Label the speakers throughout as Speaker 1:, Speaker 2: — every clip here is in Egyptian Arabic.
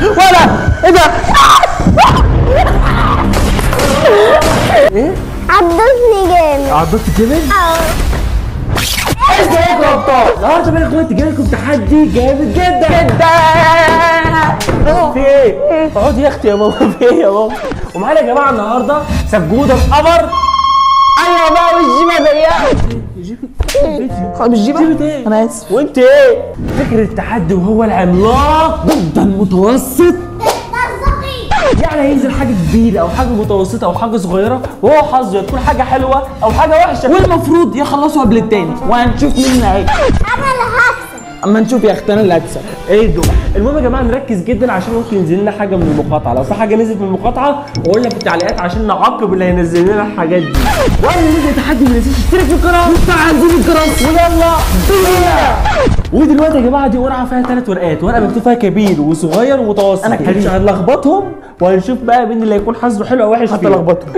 Speaker 1: ولا ايه ده
Speaker 2: عضتني جامد
Speaker 1: عضت الجبل
Speaker 2: اه
Speaker 1: ازيكم يا ابطال النهارده بقى يا اخواتي جاي لكم تحدي جامد جدا جدا في ايه؟ اقعدي يا اختي يا ماما في ايه يا ماما؟ ومعانا يا جماعه النهارده سجوده القمر ايوه بقى والجيبه زيها
Speaker 3: خلاص مش جيبه
Speaker 1: جيبه ايه؟
Speaker 3: انا اسف
Speaker 1: وانت ايه؟ فكره التحدي وهو العملاق ضد المتوسط يعني هينزل حاجه كبيره او حاجه متوسطه او حاجه صغيره وهو حظه يا تكون حاجه حلوه او حاجه وحشه
Speaker 3: والمفروض يخلصوا قبل التاني وهنشوف مين اللي هيكسب
Speaker 2: انا اللي هكسب
Speaker 3: اما نشوف يا اختي انا اللي هكسب
Speaker 1: ايه دول المهم يا جماعه نركز جدا عشان ممكن ينزل لنا حاجه من المقاطعه لو في حاجه نزلت من المقاطعه قولنا في التعليقات عشان نعاقب اللي هينزل لنا الحاجات دي وانا نزل تحدي ما تنساش تشترك في القناه وتفعل زر الجرس ويلا بينا ودلوقتي يا جماعه دي ورقه فيها ثلاث ورقات ورقه مكتوب فيها كبير وصغير ومتوسط
Speaker 3: أنا كبير.
Speaker 1: هنش- هنلخبطهم وهنشوف بقى مين اللي هيكون حظه حلو او وحش
Speaker 3: حتى
Speaker 1: فيهم.
Speaker 3: لخبطهم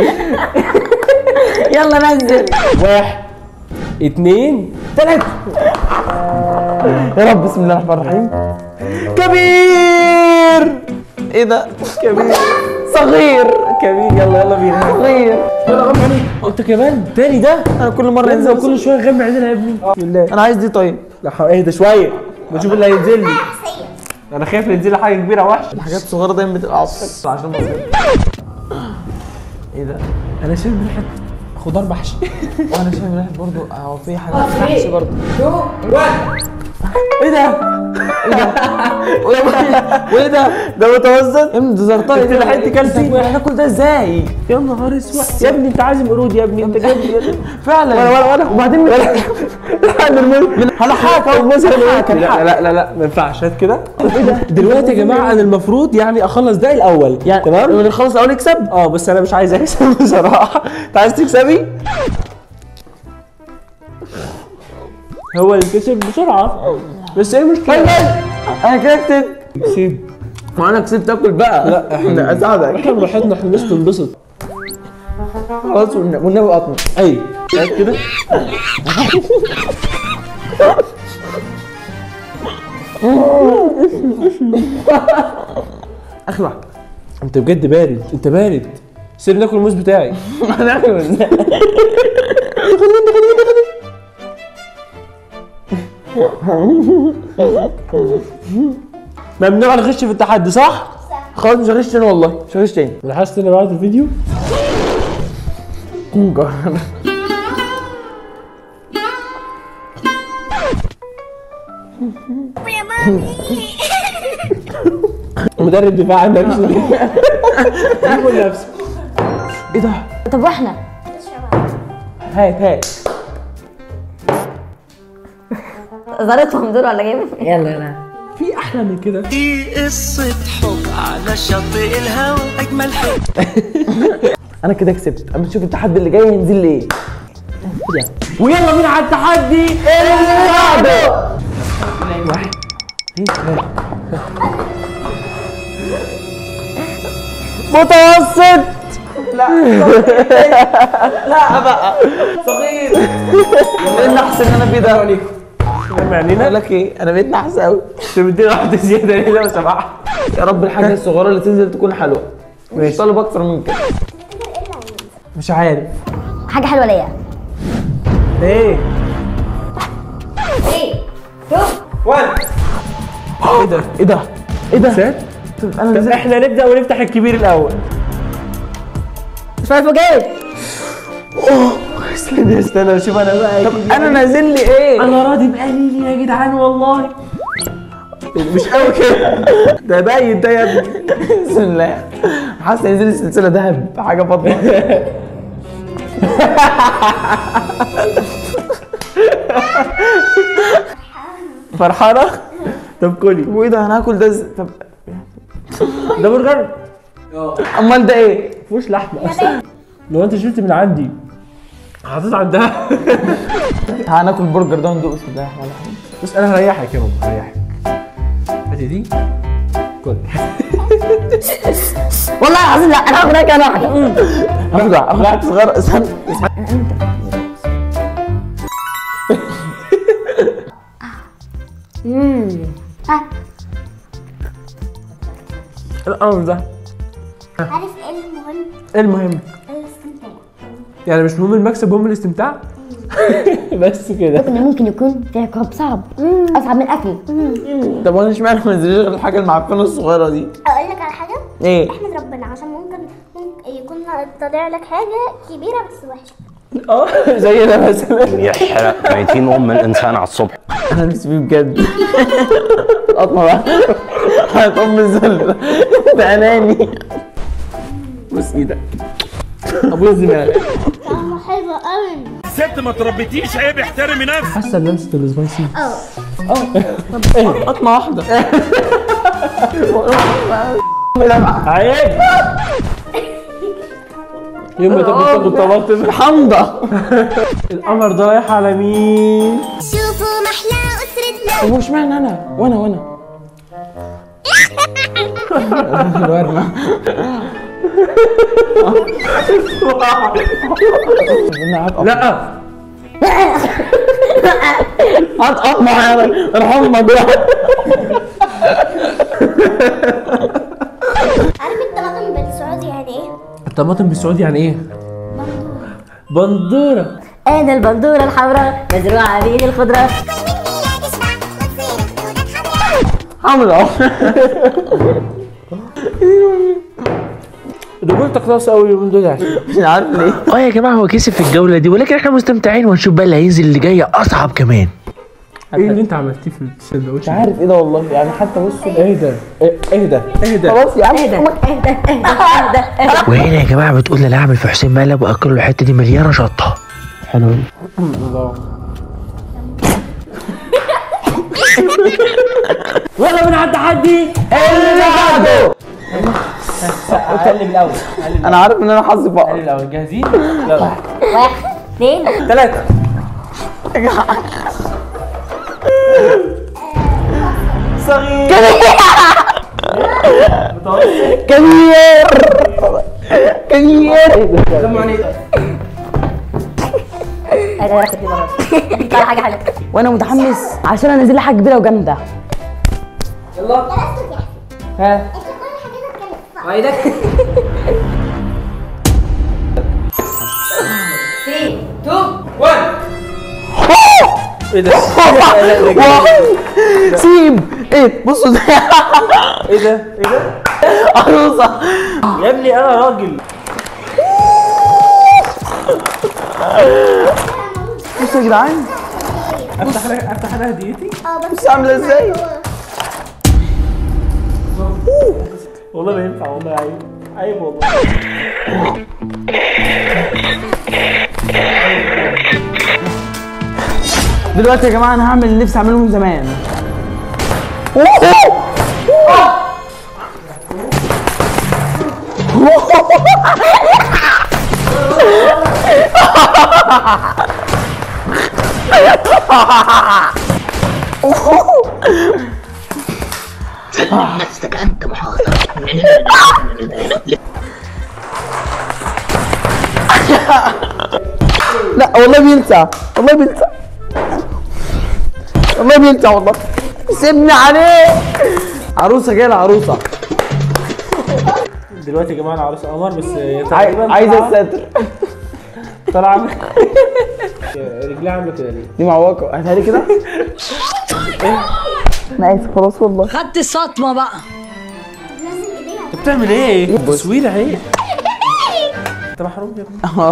Speaker 3: يلا نزل
Speaker 1: واحد اتنين تلاته
Speaker 3: يا رب بسم الله الرحمن الرحيم كبير ايه ده كبير صغير
Speaker 1: كبير يلا يلا بينا
Speaker 3: صغير
Speaker 1: يلا غمى عينيك انت كمان تاني ده
Speaker 3: انا كل مره
Speaker 1: انزل
Speaker 3: ينزل
Speaker 1: كل شويه غمى عينينا يا ابني بالله
Speaker 3: انا عايز دي طيب
Speaker 1: لا حول اهدى شويه بنشوف اللي هينزل لي انا خايف ينزل لي حاجه كبيره وحشه
Speaker 3: الحاجات الصغيره دايما بتبقى عصب عشان بصير ايه ده
Speaker 1: انا شايف ريحه خضار محشي
Speaker 3: وانا شايف ريحه برضه هو في حاجات محشي برضه
Speaker 1: ايه ده؟
Speaker 3: وايه ده
Speaker 1: ده متوسط؟
Speaker 3: يا ابني ده زرطاني
Speaker 1: انت لحقت كلتي؟
Speaker 3: هناكل ده ازاي
Speaker 1: يا نهار اسود يا ابني انت عازم قرود يا ابني انت جايب لي
Speaker 3: فعلا
Speaker 1: ولا ولا ولا وبعدين من
Speaker 3: هلحقك اهو
Speaker 1: مثلا
Speaker 3: هلحقك
Speaker 1: لا لا لا لا ما ينفعش هات كده ايه ده؟ دلوقتي يا جماعه انا المفروض يعني اخلص ده الاول
Speaker 3: يعني
Speaker 1: تمام؟
Speaker 3: اللي يخلص الاول يكسب
Speaker 1: اه بس انا مش عايز اكسب بصراحه انت عايز تكسبي؟ هو اللي كسب بسرعه بس ايه المشكله؟
Speaker 3: انا كده كسبت
Speaker 1: سيب
Speaker 3: وانا كسبت اكل بقى
Speaker 1: لا
Speaker 3: احنا اساعدك
Speaker 1: احنا براحتنا احنا الناس تنبسط
Speaker 3: خلاص والنبي والنبي قطمه
Speaker 1: ايوه هات كده
Speaker 3: اخلع
Speaker 1: انت بجد بارد انت بارد سيبني اكل الموز بتاعي
Speaker 3: هنعمل ازاي
Speaker 1: ممنوع الغش في التحدي صح؟
Speaker 3: خلاص مش هغش تاني والله مش هغش تاني
Speaker 1: لاحظت ان بعد الفيديو
Speaker 3: كونجر
Speaker 1: مدرب دفاع عن نفسه جيبوا نفسه
Speaker 3: ايه ده
Speaker 2: طب واحنا
Speaker 3: هات هات
Speaker 2: زارتهم دول ولا جايبين
Speaker 3: يلا يلا
Speaker 1: في احلى من كده
Speaker 4: دي قصة حب على شاطئ الهوى أجمل حب
Speaker 3: انا كده كسبت اما نشوف التحدي اللي جاي هينزل لي ايه
Speaker 1: ويلا بينا على التحدي اللي بعده
Speaker 3: متوسط لا لا بقى صغير ايه النحس اللي انا فيه ده
Speaker 1: فاهم يعني
Speaker 3: اقول لك ايه انا بقيت نحس قوي
Speaker 1: انت مدينا واحده زياده ليه لو سمحت
Speaker 3: يا رب الحاجه الصغيره اللي تنزل تكون حلوه مش طالب اكتر من كده
Speaker 1: مش عارف
Speaker 2: حاجه حلوه ليا
Speaker 1: ايه
Speaker 2: ايه شوف
Speaker 3: ايه ده ايه ده ايه ده
Speaker 1: سات
Speaker 3: انا
Speaker 1: طب
Speaker 3: نزلت
Speaker 1: احنا نبدا ونفتح الكبير الاول
Speaker 3: شايفه جاي
Speaker 1: استنى استنى اشوف انا بقى
Speaker 3: طب انا نازل لي ايه
Speaker 1: انا راضي بقليل يا جدعان والله مش قوي كده ده باين ده يا ابني
Speaker 3: بسم الله حاسس ينزل لي سلسله ذهب حاجه فاضيه
Speaker 1: فرحانه طب كلي
Speaker 3: وايه ده هناكل ده ز... طب
Speaker 1: ده برجر
Speaker 3: امال ده ايه
Speaker 1: مفيهوش لحمه اصلا لو انت شلت من عندي حطيت عندها
Speaker 3: هناكل برجر ده وندوق بسم الله الرحمن الرحيم
Speaker 1: بس انا هريحك يا بابا هريحك هاتي دي كل
Speaker 2: والله العظيم لا انا هاخد انا واحده
Speaker 3: اخد اخد واحد صغير استنى
Speaker 2: ها
Speaker 1: القمر ده
Speaker 5: عارف ايه المهم؟
Speaker 1: ايه المهم
Speaker 5: الاستمتاع
Speaker 1: يعني مش مهم المكسب مهم الاستمتاع بس كده
Speaker 2: ان ممكن يكون في عقاب صعب اصعب من الاكل
Speaker 3: طب وانا اشمعنى ما نزلش غير الحاجه المعفنه الصغيره دي
Speaker 5: اقول لك على حاجه
Speaker 3: ايه
Speaker 5: احمد ربنا عشان ممكن ممكن يكون طالع لك حاجه كبيره بس وحشه
Speaker 1: اه زي ده مثلا
Speaker 6: يحرق ميتين ام الانسان على الصبح
Speaker 3: انا نفسي فيه بجد قطمه بقى هتقوم الزل انت اناني بص ايدك ابوس دماغك
Speaker 5: طعمه حلو قوي
Speaker 7: ست ما تربيتيش عيب احترمي نفسك
Speaker 1: حاسه ان نسيت السبايسي
Speaker 3: قطمه واحده
Speaker 1: عيب يوم ما تاكل تاكل طماطم
Speaker 3: حمضه
Speaker 1: القمر ده رايح على مين؟
Speaker 5: شوفوا محلى أسرتنا
Speaker 3: طب واشمعنى انا وانا وانا الورمه
Speaker 1: لا
Speaker 3: هات قطمه يا ارحمنا بقى
Speaker 5: عارف الطماطم بالسعودي يعني ايه؟
Speaker 1: الطماطم بالسعودي يعني ايه؟ بندوره
Speaker 2: انا البندوره الحمراء مزروعه بين الخضره
Speaker 3: حمضه
Speaker 1: دول تخلص قوي من دول عشان
Speaker 3: مش عارف ليه
Speaker 8: اه يا جماعه هو كسب في الجوله دي ولكن احنا مستمتعين وهنشوف بقى اللي هينزل اللي جايه اصعب كمان
Speaker 1: ايه اللي انت عملتيه في السندوتش
Speaker 3: مش عارف ايه ده والله يعني حتى بص
Speaker 1: ايه ده؟ ايه إيه ده؟ ايه ده؟
Speaker 3: خلاص يا عم
Speaker 2: اهدى اهدى اهدى اهدى اهدى
Speaker 8: وهنا يا جماعه بتقول لا اعمل في حسين مقلب واكله الحته دي مليانه شطه
Speaker 3: حلو
Speaker 1: يلا بنعدي تحدي
Speaker 3: اللي بعده
Speaker 1: قلب الاول قلب
Speaker 3: انا عارف ان انا حظي فقر
Speaker 1: الاول جاهزين؟ يلا
Speaker 2: واحد اثنين
Speaker 1: ثلاثة صغير متوسط
Speaker 3: كبير كبير
Speaker 2: انا واخد دي مرات طلع حاجه حلوه
Speaker 9: وانا متحمس عشان انزل لي حاجه كبيره وجامده
Speaker 1: ها ايدك ايه ده؟
Speaker 3: سيب ايه بصوا ده
Speaker 1: ايه ده؟ ايه ده؟
Speaker 3: عروسه
Speaker 1: يا ابني انا راجل
Speaker 3: بصوا يا جدعان
Speaker 1: افتح لها افتح لها هديتي
Speaker 5: اه بس
Speaker 3: بص عامله ازاي
Speaker 1: والله ما ينفع والله عيب عيب والله
Speaker 3: دلوقتي يا جماعه انا هعمل اللي نفسي اعمله من زمان لا والله بيلسع والله بيلسع والله بيلسع والله سيبني عليه عروسه جايه العروسه
Speaker 1: دلوقتي يا جماعه انا عروس قمر بس
Speaker 3: عاي-
Speaker 1: تقريبا
Speaker 3: عايزه
Speaker 1: طالعة-
Speaker 3: الستر
Speaker 1: طالعه رجليها عامله كده ليه؟
Speaker 3: دي معوقه هاتها لي كده انا اسف خلاص والله
Speaker 9: خدت الصدمه بقى
Speaker 5: نزل ايديها
Speaker 1: انت بتعمل ايه؟ تصوير اهي انت محروم يا ابني
Speaker 3: اه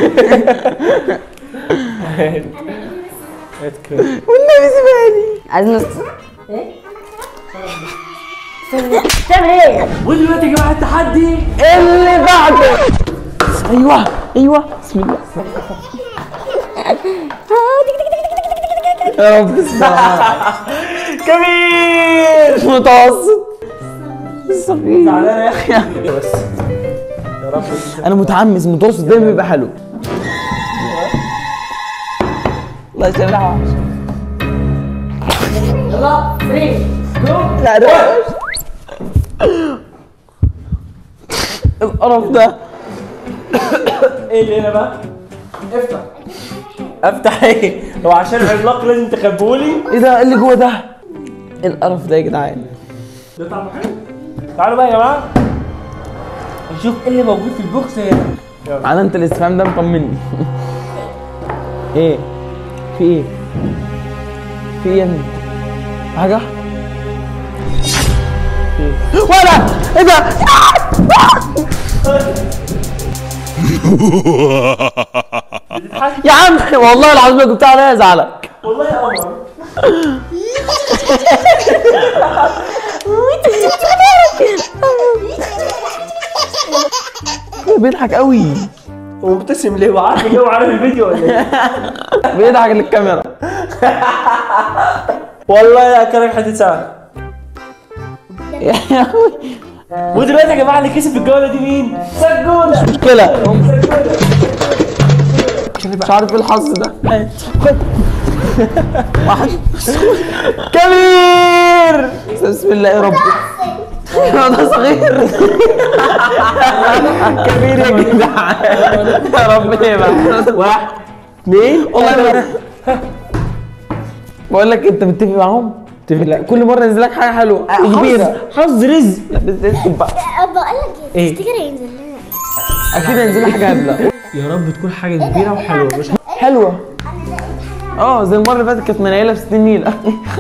Speaker 1: هات كده.
Speaker 3: والنبي سيبها لي
Speaker 9: عايزين نص
Speaker 2: تعمل ايه؟
Speaker 1: ودلوقتي يا جماعه التحدي
Speaker 3: اللي بعده ايوه ايوه بسم الله يا رب اسمع
Speaker 1: كبير
Speaker 3: متوسط صغير
Speaker 1: زعلان يا اخي بس يا رب
Speaker 3: انا متحمس المتوسط دايما بيبقى حلو الله يسامحها
Speaker 2: يلا 3
Speaker 3: لا ده القرف ده
Speaker 1: ايه اللي هنا بقى؟ افتح افتح ايه؟ هو عشان عملاق لازم تخبولي
Speaker 3: ايه ده إيه اللي جوه ده إيه القرف ده يا جدعان
Speaker 1: ده طعمه حلو تعالوا بقى يا جماعه نشوف ايه اللي موجود في البوكس هنا
Speaker 3: انا انت الاستفهام ده مطمني ايه في ايه في ايه يا ابني في حاجه في إيه؟ ولا ايه ده يا عم والله العظيم لو جبتها عليا ازعلك
Speaker 1: والله يا قمر
Speaker 3: بيضحك قوي
Speaker 1: هو مبتسم ليه هو عارف ان هو عارف الفيديو ولا ايه
Speaker 3: بيضحك للكاميرا
Speaker 1: والله يا كرم حته ساعه ودلوقتي يا جماعه اللي كسب في الجوله دي مين؟ سجوله
Speaker 3: مشكله مش عارف ايه الحظ ده خد واحد كبير بسم الله يا رب ده صغير كبير يا جدع يا رب ايه بقى
Speaker 1: واحد اثنين
Speaker 3: والله ما بقول لك انت متفق معاهم؟ لا كل مره ينزل لك حاجه حلوه كبيره
Speaker 1: حظ رزق
Speaker 3: لا بس اسكت بقى
Speaker 5: بقول لك
Speaker 1: إيه؟
Speaker 5: ايه تفتكر هينزل لنا
Speaker 3: اكيد هينزل لك حاجه هبله
Speaker 1: يا رب تكون حاجه كبيره وحلوه مش
Speaker 3: حلوه اه زي المره اللي فاتت كانت منيله في 60 نيله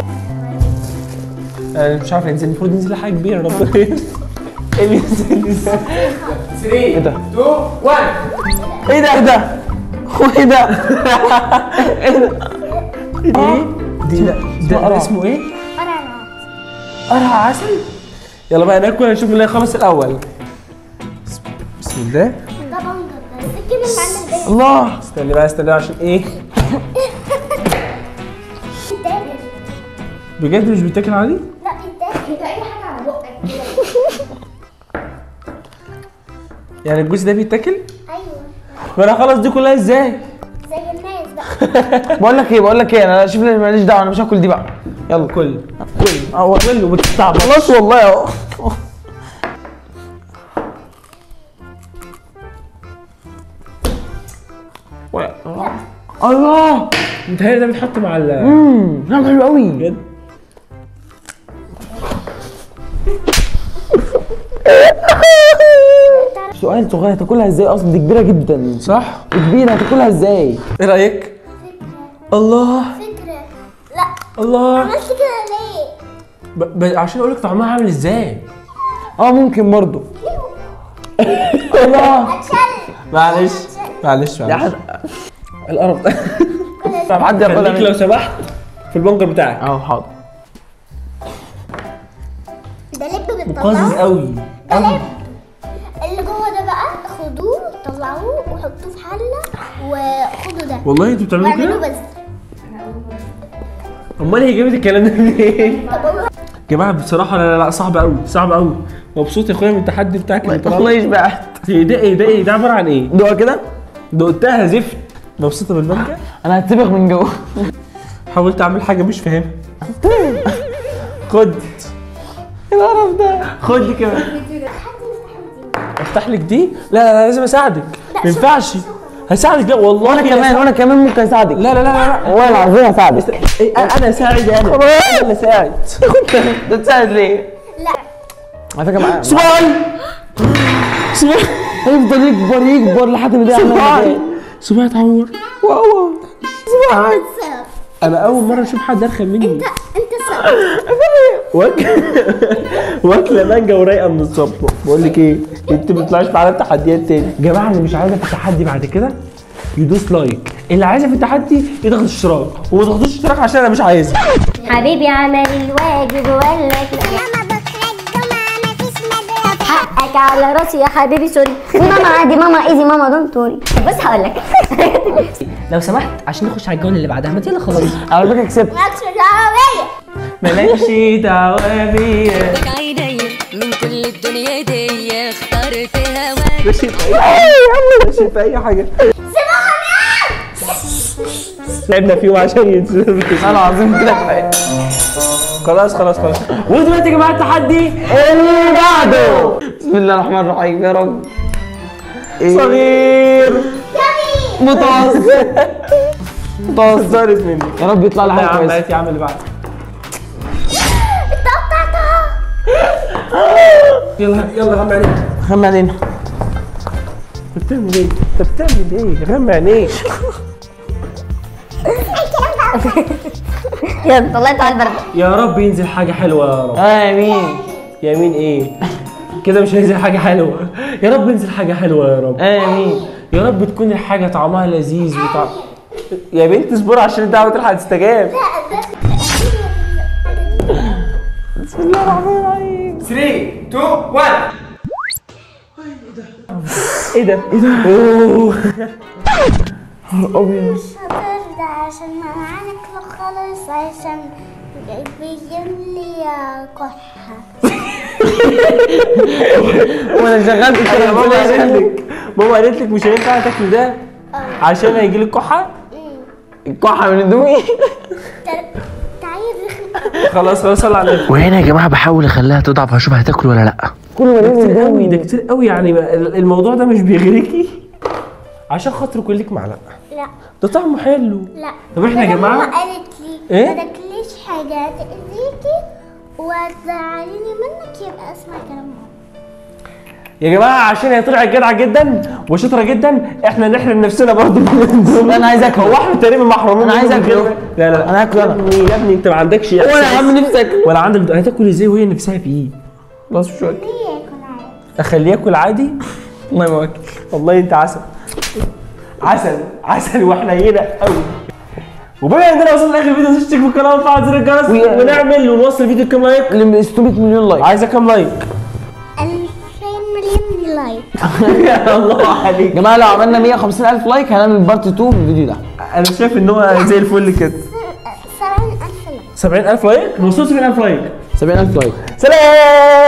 Speaker 1: انا مش عارف ينزل المفروض ينزل حاجه كبيره ربنا ايه اللي ينزل
Speaker 3: ايه ده؟ ايه ده؟ ايه ده؟ هو ايه ده؟ ايه ده؟
Speaker 1: ايه دي لا ده, ده اسمه ايه؟ قرع عسل يلا بقى ناكل نشوف اللي هيخلص الاول بسم- بسم الله
Speaker 5: ده بنجر ده السكين اللي عندك ده
Speaker 3: الله
Speaker 1: استني بقى استني عشان ايه
Speaker 5: بيتاكل
Speaker 1: بجد مش بيتاكل عادي
Speaker 5: لا بيتاكل ده اي حاجه على بقك كده
Speaker 1: يعني الجوز ده بيتاكل
Speaker 5: ايوه
Speaker 1: وانا خلاص دي كلها ازاي
Speaker 5: زي الناس بقى
Speaker 3: بقول لك ايه بقول لك ايه انا شوف لي ماليش دعوه انا مش هاكل دي بقى يلا
Speaker 1: كل كل هو كل وبتستعبط
Speaker 3: خلاص والله اهو الله
Speaker 1: متهيألي ده بيتحط مع ال
Speaker 3: امم نعم حلو قوي
Speaker 1: بجد
Speaker 3: سؤال صغير هتاكلها ازاي اصلا دي كبيره جدا
Speaker 1: صح
Speaker 3: دي كبيره هتاكلها ازاي
Speaker 1: ايه رايك الله
Speaker 5: فكره لا
Speaker 1: الله
Speaker 5: عملت كده ليه
Speaker 1: ب... ب... عشان اقول لك طعمها عامل ازاي
Speaker 3: اه ممكن برضو الله
Speaker 5: اتشل
Speaker 1: معلش معلش
Speaker 3: يا
Speaker 1: معلش
Speaker 3: حد
Speaker 1: القرف ده
Speaker 3: طب حد ياكلها
Speaker 1: خليك لو
Speaker 3: مني
Speaker 1: سمحت في البنجر بتاعك
Speaker 3: اه حاضر
Speaker 5: ده لب
Speaker 1: قازز
Speaker 5: بتطلعه
Speaker 1: قوي
Speaker 5: ده لب اللي جوه ده بقى خدوه طلعوه وحطوه في حله وخدوا ده
Speaker 1: والله انتوا بتعملوا
Speaker 5: واعملوا
Speaker 1: كده
Speaker 5: بس
Speaker 1: امال هي جابت الكلام ده منين
Speaker 5: طب هو
Speaker 1: يا جماعه بصراحه لا لا لا صعب قوي صعب قوي مبسوط يا اخويا من التحدي بتاعك اللي طلع
Speaker 3: والله يشبعت
Speaker 1: ايه ده ايه ده ايه ده عباره عن ايه
Speaker 3: دوقها كده
Speaker 1: دقتها زفت مبسوطه بالمانجا
Speaker 3: انا هتسبخ من جوه
Speaker 1: حاولت اعمل حاجه مش فاهمها خد
Speaker 3: ايه القرف ده
Speaker 1: خد دي كمان افتح لك دي لا لا لا لازم اساعدك ما ينفعش هساعدك لا والله
Speaker 3: وانا كمان وانا كمان ممكن اساعدك
Speaker 1: لا لا لا لا
Speaker 3: والله العظيم هساعدك
Speaker 1: إيه، انا اساعد انا انا اللي اساعد
Speaker 3: انت تساعد ليه؟
Speaker 5: لا
Speaker 3: على فكره معايا
Speaker 1: سؤال سؤال
Speaker 3: هيفضل يكبر يكبر لحد ما يعمل
Speaker 1: سؤال سؤال اتعور واو
Speaker 5: السبب
Speaker 1: انا اول مره اشوف حد ارخم مني
Speaker 5: انت السبب
Speaker 1: واكله واكله مانجا ورايقه من الصبح بقول لك ايه انت ما تطلعش معانا التحديات تاني يا جماعه اللي مش عايزه في التحدي بعد كده يدوس لايك اللي عايزه في التحدي يضغط اشتراك وما تضغطوش اشتراك عشان انا مش عايزها
Speaker 2: حبيبي عمل الواجب وقال لك
Speaker 5: ماما بكره الجمعة مفيش مدرسة
Speaker 2: حقك على راسي يا حبيبي سوري ماما عادي ماما ايزي ماما دونت وري بس هقول لك
Speaker 9: لو سمحت عشان نخش على الجوله اللي بعدها ما يلا خلاص
Speaker 3: على فكره كسبت
Speaker 5: ماكس العربية
Speaker 1: مالكش دعوه بيا
Speaker 10: عيني من كل الدنيا دي اخترت هواك
Speaker 1: ماشي في اي حاجه ماشي في اي حاجه لعبنا فيهم عشان ينزلوا
Speaker 3: انا العظيم كده كفايه
Speaker 1: خلاص خلاص خلاص ودلوقتي يا جماعه التحدي
Speaker 3: اللي بعده بسم الله الرحمن الرحيم يا رب
Speaker 1: صغير
Speaker 3: متوسط متوسط
Speaker 1: صارت مني
Speaker 3: يا رب يطلع لي
Speaker 1: يا
Speaker 3: حاجه
Speaker 1: عم
Speaker 3: كويسه
Speaker 1: هات يا عم اللي بعده يلا يلا غمى عينيك
Speaker 3: خم علينا
Speaker 1: انت بتعمل ايه؟ انت بتعمل ايه؟ غمى عينيك
Speaker 2: يلا طلعت على البرد
Speaker 1: يا رب ينزل حاجة حلوة يا رب
Speaker 3: امين
Speaker 1: يمين ايه؟ كده مش هينزل حاجة حلوة يا رب ينزل حاجة حلوة يا رب
Speaker 3: امين
Speaker 1: يا رب تكون الحاجة طعمها لذيذ وطعم يا بنت اصبري عشان الدعوة تلحق تستجاب
Speaker 3: 3 2 1
Speaker 1: ايه ده؟ ايه ده؟ اوه
Speaker 5: شاطر ده عشان معانا كله خالص عشان بيجيب لي كحة
Speaker 3: وانا شغال في
Speaker 1: أيوة، ماما قالت
Speaker 3: التلفزيون
Speaker 1: لك ماما قالت لك مش هينفع تاكل ده عشان هيجي لك كحة
Speaker 3: الكحه من هدومي
Speaker 5: تعالي رخم
Speaker 1: خلاص خلاص صلي على النبي
Speaker 8: وهنا يا جماعه بحاول اخليها تضعف هشوف هتاكل ولا لا
Speaker 1: ده كتير قوي ده كتير قوي يعني ما- الموضوع ده مش بيغريكي عشان خاطر كل لك معلقة
Speaker 5: لا
Speaker 1: ده طعمه حلو
Speaker 5: لا
Speaker 1: طب إحنا يا
Speaker 5: ماما
Speaker 1: جماعة؟
Speaker 5: قالت لي
Speaker 1: إيه؟
Speaker 5: ما تاكليش حاجة تأذيكي وتزعليني منك يبقى اسمع كلام ماما
Speaker 1: يا جماعة عشان هي طلعت جدعة جدا وشاطرة جدا احنا نحرم نفسنا برضه من دول
Speaker 3: انا عايز اكل
Speaker 1: هو احنا تقريبا محرومين
Speaker 3: أنا عايز
Speaker 1: منه
Speaker 3: أكله.
Speaker 1: كده. لا لا لا
Speaker 3: أنا هاكله أنا.
Speaker 1: يا ابني يا ابني انت ما عندكش
Speaker 3: وانا يا
Speaker 1: إحساس.
Speaker 3: عم نفسي اكل
Speaker 1: ولا عندك هتاكل ازاي وهي نفسها فيه
Speaker 3: خلاص مش واكل
Speaker 5: ليه يكون عادي
Speaker 1: اخليه ياكل عادي
Speaker 3: والله ما واكل
Speaker 1: والله انت عسل عسل عسل وحنينه قوي وبما اننا وصلنا لاخر الفيديو تشترك في القناه وتفعل زر الجرس
Speaker 3: وي-
Speaker 1: ونعمل ونوصل الفيديو كام لايك
Speaker 3: ل 600 مليون لايك
Speaker 1: عايزه كام لايك
Speaker 5: 2000 مليون لايك
Speaker 1: يا الله
Speaker 3: يا
Speaker 1: عليك
Speaker 3: جماعه لو عملنا 150 الف لايك هنعمل بارت 2 من الفيديو ده
Speaker 1: انا شايف ان هو زي الفل كده
Speaker 5: 70000 لايك
Speaker 1: 70000 لايك نوصل 70000 لايك
Speaker 3: 70000 لايك
Speaker 1: سلام